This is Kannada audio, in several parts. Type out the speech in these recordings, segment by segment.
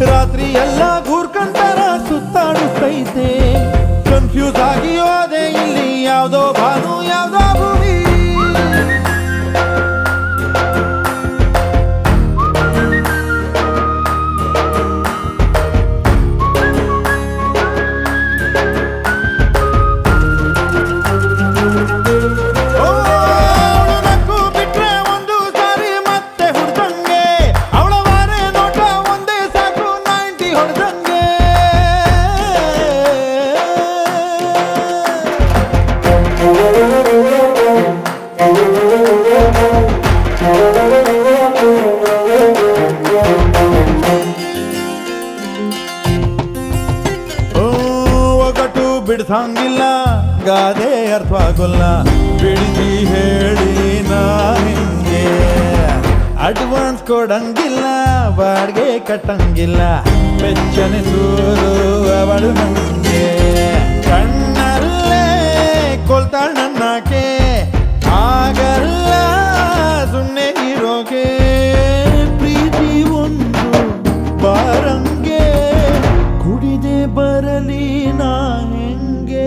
ರಾತ್ರಿ ಎಲ್ಲ ಘೂರ್ಕಂತರ ಸುತ್ತಾಡಿಸ್ತೈತೆ ಕನ್ಫ್ಯೂಸ್ ಆಗಿ ಹೋದೆ ಇಲ್ಲಿ ಯಾವ್ದೋ ಭಾನು ಯಾವ್ದೋ ಭೂಮಿ ಓ, ಅವ್ಳು ನಕ್ಕು ಬಿಟ್ರೆ ಒಂದು ಸಾರಿ ಮತ್ತೆ ಹುಡ್ದಂಗೆ ಅವಳ ವಾರೆ ನೋಟ ಒಂದೇ ಸಾಕು ನೈಂಟಿ ಹೊಡ್ದಂಗೆ ಓ, ಒಗಟು ಬಿಡ್ಸಂಗಿಲ್ಲ ಗಾದೆ ಅರ್ಥವಾಗಲ್ಲ ಬಿಡಿಸಿ ಹೇಳಿ ನಾ ಹಿಂಗೆ ಅಡ್ವಾನ್ಸ್ ಕೊಡಂಗಿಲ್ಲ ಬಾಡಿಗೆ ಕಟ್ಟಂಗಿಲ್ಲ ಬೆಚ್ಚನೆ ಸೂರು ಅವಳು ನಂಗೆ ಕಣ್ಣಲ್ಲೇ ಕೊಲ್ತಾಳ ನನ್ನಕೆ ಆಗಲ್ಲ ಸುಮ್ಮನೆ ಇರೋಕೆ ಪ್ರೀತಿ ಒಂದು ಬಾರಂಗೆ ಕುಡಿದೆ ಬರಲಿ ನಾ ಹೆಂಗೆ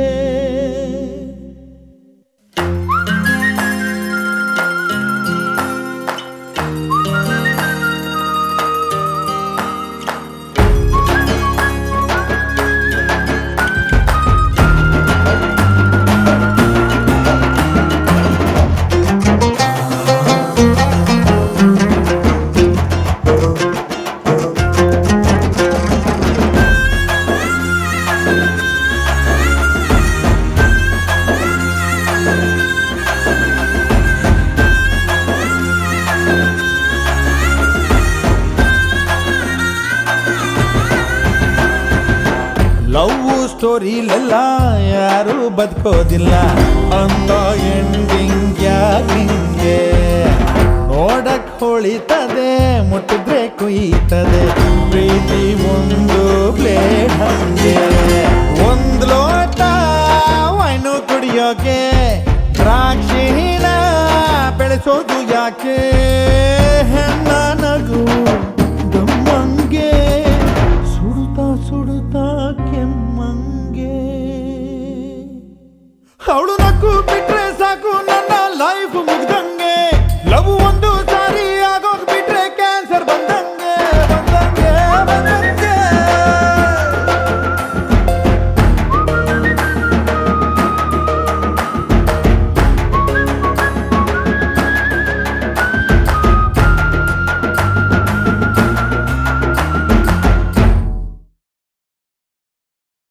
ಲವ್ ಸ್ಟೋರಿಲೆಲ್ಲ ಯಾರು ಬದುಕೋದಿಲ್ಲ ಅಂತ ಎಂಡಿಂಗ್ ಯಾಕಿಂಗೆ ನೋಡಕ್ ಹೊಳಿತದೆ ಮುಟ್ಟಿದ್ರೆ ಕುಯ್ತದೆ ಪ್ರೀತಿ ಒಂದು ಬ್ಲೇಡ್ ಹಂಗೆ ಒಂದ್ ಲೋಟ ವೈನು ಕುಡಿಯೋಕೆ